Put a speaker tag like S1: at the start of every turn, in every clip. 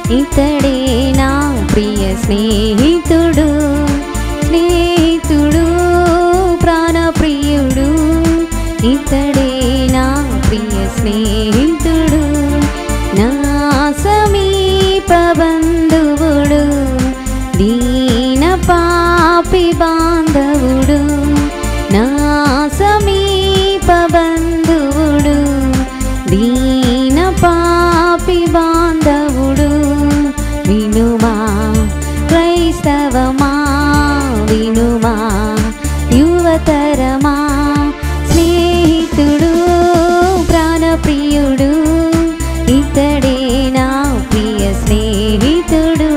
S1: ఇతడే నా ప్రియ స్నేహితుడు స్నేహితుడు ప్రాణప్రియుడు ఇతడే నా ప్రియ స్నేహితుడు నా సమీప బంధువుడు దీన పాపి బాంధవుడు నా సమీప బంధువుడు దీన పాపి బాంధవుడు వినుమా క్రైస్తవమా వినుమా యువతరమా స్నేహితుడు ప్రాణప్రియుడు ఇతడే నా ప్రియ స్నేహితుడు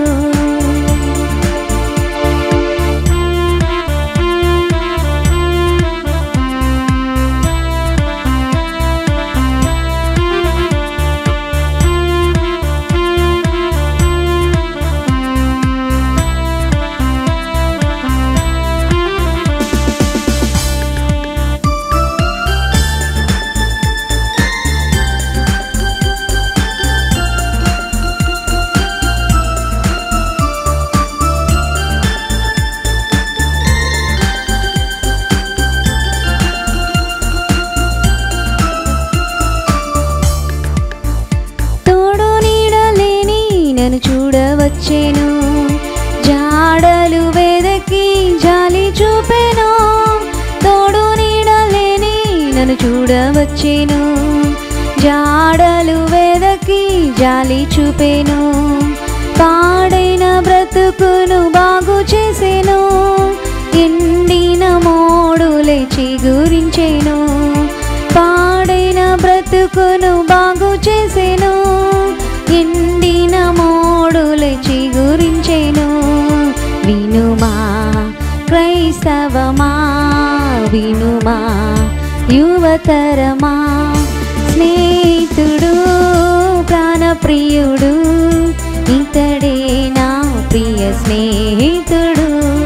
S1: తోడు నీడలేని నన్ను చూడవచ్చేను జాడలు వెదకి జాలి చూపెను తోడు నీడలేని నన్ను చూడవచ్చేను జాడలు వెదకి జాలి చూపెను పాడైన బ్రతుకును బాగు చేసెను ఎండిన మోడులే చిగురించెను పాడైన బ్రతుకును బాగు చేసెను ఎండిన మోడులే చిగురించెను వినుమా క్రైస్తవమా వినుమా యువతరమా స్నేహితుడు ప్రాణప్రియుడు ఇతడే నా ప్రియ స్నేహితుడు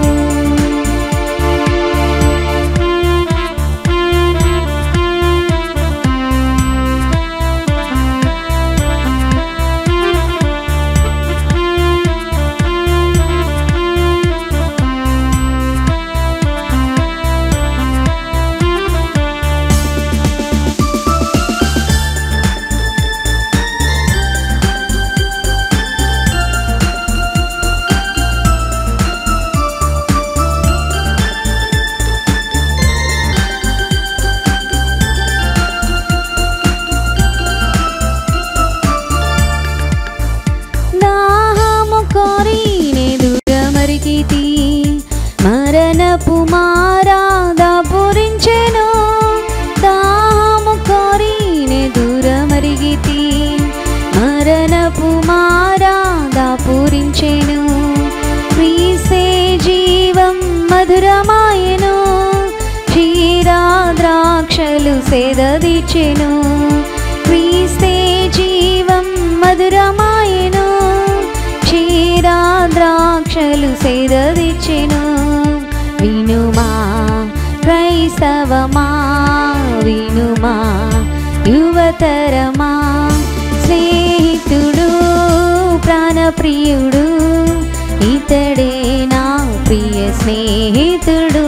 S1: దాహము కోరి నే దూరమరిగితి మరణపు మారాదా పురించెను దాహము కోరి నే దూరమరిగితి మరణపు మారాదా పురించెను క్రీస్తే జీవం మధురమాయను క్షీరా ద్రాక్షలు సేదదిచెను క్రీస్తే జీవం మధురమాయను క్షీరా ద్రాక్షలు సేదదిచెను వినుమా క్రైస్తవమా వినుమా యువతరమా స్నేహితుడు ప్రాణప్రియుడు ఇతడే నా ప్రియ స్నేహితుడు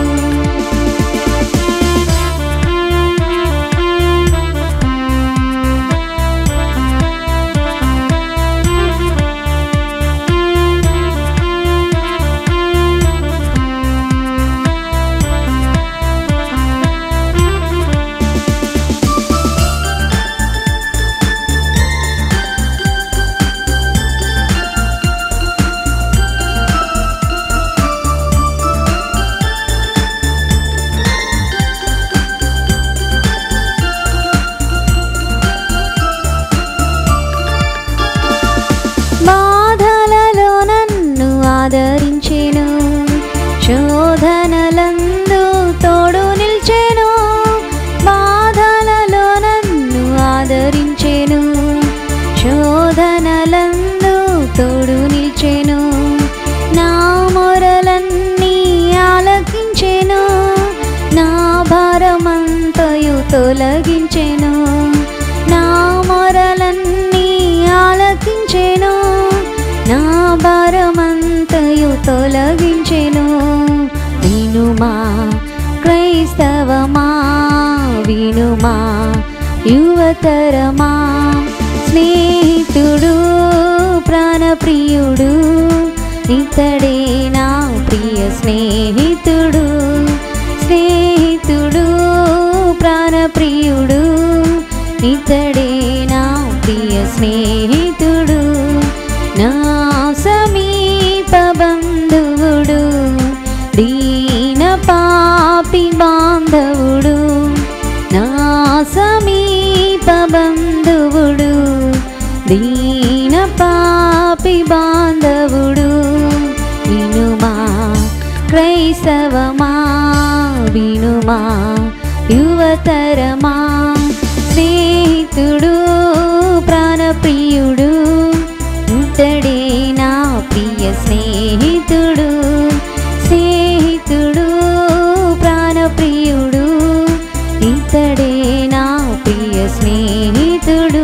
S1: బాధలలో నన్ను ఆదరించెను శోధనలందు తోడు నిల్చెను బాధలలో నన్ను ఆదరించెను శోధనలందు తోడు నిల్చెను నా మొరలన్నీ ఆలకించెను నా భారమంతయు తొలగించెను నా మొరలన్నీ ఆలకించెను తొలగించెను వినుమా క్రైస్తవమా వినుమా యువతరమా స్నేహితుడు ప్రాణప్రియుడు ఇతడే నా ప్రియ స్నేహితుడు స్నేహితుడు ప్రాణప్రియుడు ఇతడే నా ప్రియ స్నేహితుడు నా సమీప బంధువుడు దీన పాపి బాంధవుడు నా సమీప బంధువుడు దీన పాపి బాంధవుడు వినుమా క్రైస్తవమా వినుమా యువతరమా స్నేహితుడు ప్రాణప్రియుడు ఇతడే నా ప్రియ స్నేహితుడు స్నేహితుడు ప్రాణప్రియుడు ఇతడే నా ప్రియ స్నేహితుడు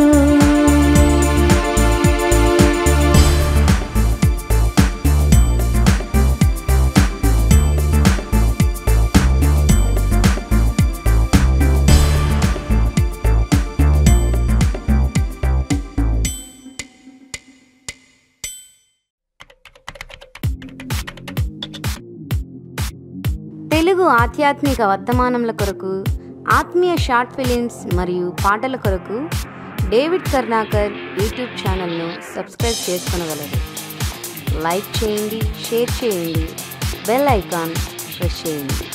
S2: తెలుగు ఆధ్యాత్మిక వర్తమానముల కొరకు ఆత్మీయ షార్ట్ ఫిలిమ్స్ మరియు పాటల కొరకు డేవిడ్ కర్ణాకర్ యూట్యూబ్ ఛానల్ను సబ్స్క్రైబ్ చేసుకొనగలరు లైక్ చేయండి షేర్ చేయండి బెల్ ఐకాన్ ప్రెస్ చేయండి